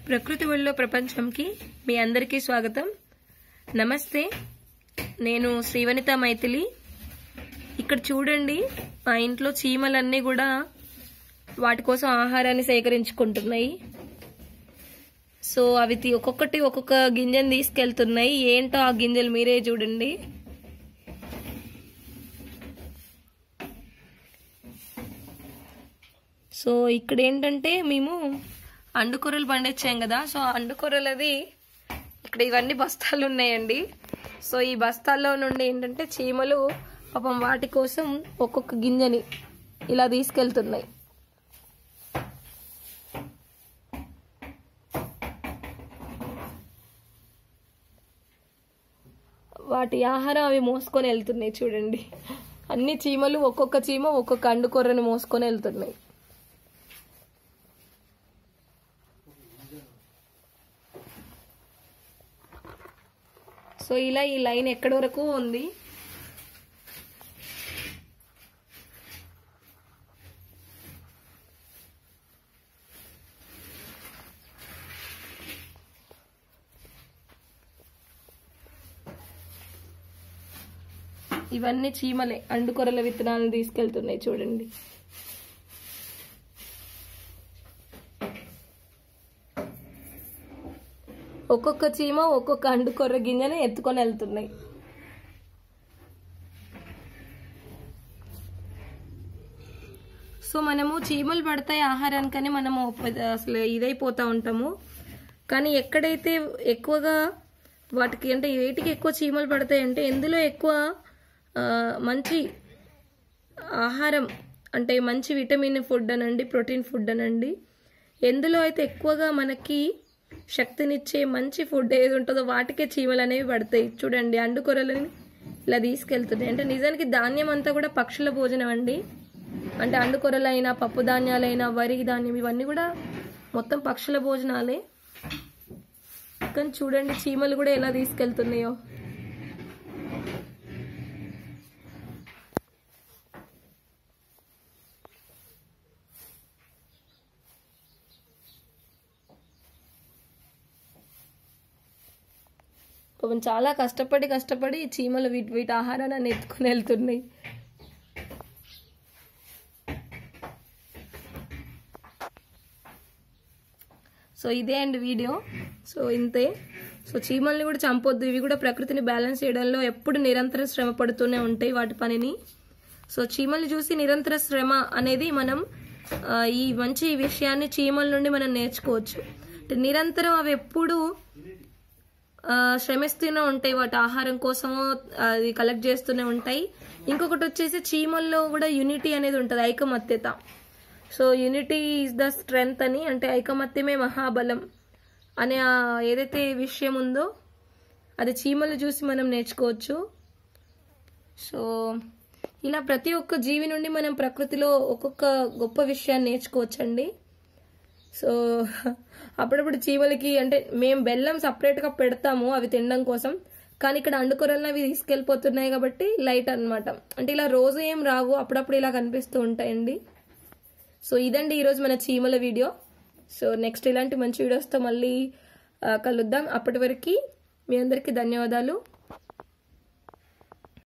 ప్రకృతి ఒళ్ళో ప్రపంచంకి మీ అందరికీ స్వాగతం నమస్తే నేను శ్రీవనిత మైథిలి ఇక్కడ చూడండి మా ఇంట్లో చీమలన్నీ కూడా వాటి కోసం ఆహారాన్ని సేకరించుకుంటున్నాయి సో అవి తీ- ఒక్కొక్కటి ఒక్కొక్క గింజను తీసుకెళ్తున్నాయి ఏంటో ఆ గింజలు మీరే చూడండి సో ఇక్కడ ఏంటంటే మేము అండుకూరలు పండించాం కదా సో ఆ అండుకూరలది ఇక్కడ ఇవన్నీ బస్తాలు ఉన్నాయండి సో ఈ బస్తాల్లో నుండి ఏంటంటే చీమలు పాపం వాటి కోసం ఒక్కొక్క గింజని ఇలా తీసుకెళ్తున్నాయి వాటి ఆహారం అవి మోసుకొని వెళ్తున్నాయి చూడండి అన్ని చీమలు ఒక్కొక్క చీమ ఒక్కొక్క అండుకొర్రని మోసుకొని వెళ్తున్నాయి సో ఇలా ఈ లైన్ ఎక్కడి వరకు ఉంది ఇవన్నీ చీమలే అండుకొరల విత్తనాలను తీసుకెళ్తున్నాయి చూడండి ఒక్కొక్క చీమ ఒక్కొక్క అండుకొర్ర గింజని ఎత్తుకొని వెళ్తున్నాయి సో మనము చీమలు పడతాయి ఆహారానికని మనము పెద్ద- అసలు ఇదైపోతా ఉంటాము కానీ ఎక్కడైతే ఎక్కువగా వాటికి అంటే వేటికి ఎక్కువ చీమలు పడతాయి అంటే ఎందులో ఎక్కువ ఆ, మంచి ఆహారం అంటే మంచి విటమిన్ ఫుడ్ అనండి ప్రోటీన్ ఫుడ్ అనండి ఎందులో అయితే ఎక్కువగా మనకి శక్తినిచ్చే మంచి ఫుడ్ ఏది ఉంటుందో వాటికే చీమలు అనేవి పడతాయి చూడండి అండుకొరలని ఇలా తీసుకెళ్తున్నాయి అంటే నిజానికి ధాన్యం అంతా కూడా పక్షుల భోజనం అండి అంటే అండుకొరలైనా పప్పు ధాన్యాలైనా వరి ధాన్యం ఇవన్నీ కూడా మొత్తం పక్షుల భోజనాలే కానీ చూడండి చీమలు కూడా ఎలా తీసుకెళ్తున్నాయో పాపం చాలా కష్టపడి కష్టపడి ఈ చీమలు వీటి వీటి ఆహారాన్ని ఎత్తుకుని వెళ్తున్నాయి సో ఇదే అండి వీడియో సో ఇంతే సో చీమల్ని కూడా చంపొద్దు ఇవి కూడా ప్రకృతిని బ్యాలెన్స్ చేయడంలో ఎప్పుడు నిరంతరం శ్రమ పడుతూనే ఉంటాయి వాటి పనిని సో చీమల్ని చూసి నిరంతర శ్రమ అనేది మనం ఆ, ఈ మంచి విషయాన్ని చీమల నుండి మనం నేర్చుకోవచ్చు అంటే నిరంతరం అవి ఎప్పుడు ఆ, శ్రమిస్తూనే ఉంటాయి వాటి ఆహారం కోసము అది కలెక్ట్ చేస్తూనే ఉంటాయి ఇంకొకటి వచ్చేసి చీమల్లో కూడా యూనిటీ అనేది ఉంటుంది ఐకమత్యత so unity is the strength అని అంటే ఐకమత్యమే మహాబలం అనే ఆ ఏదైతే విషయం ఉందో అది చీమలు చూసి మనం నేర్చుకోవచ్చు సో ఇలా ప్రతి ఒక్క జీవి నుండి మనం ప్రకృతిలో ఒక్కొక్క గొప్ప విషయాన్ని నేర్చుకోవచ్చండి సో అప్పుడప్పుడు చీమలకి అంటే మేము బెల్లం సపరేట్గా పెడతాము అవి తినడం కోసం కానీ ఇక్కడ అండుకొరలను అవి తీసుకెళ్ళిపోతున్నాయి కాబట్టి లైట్ అన్నమాట అంటే ఇలా రోజు ఏం రావు అప్పుడప్పుడు ఇలా కనిపిస్తూ ఉంటాయండి సో ఇదండి ఈరోజు మన చీమల వీడియో సో నెక్స్ట్ ఇలాంటి మంచి వీడియోస్తో మళ్ళీ ఆ, కలుద్దాం అప్పటి వరకు మీ అందరికీ ధన్యవాదాలు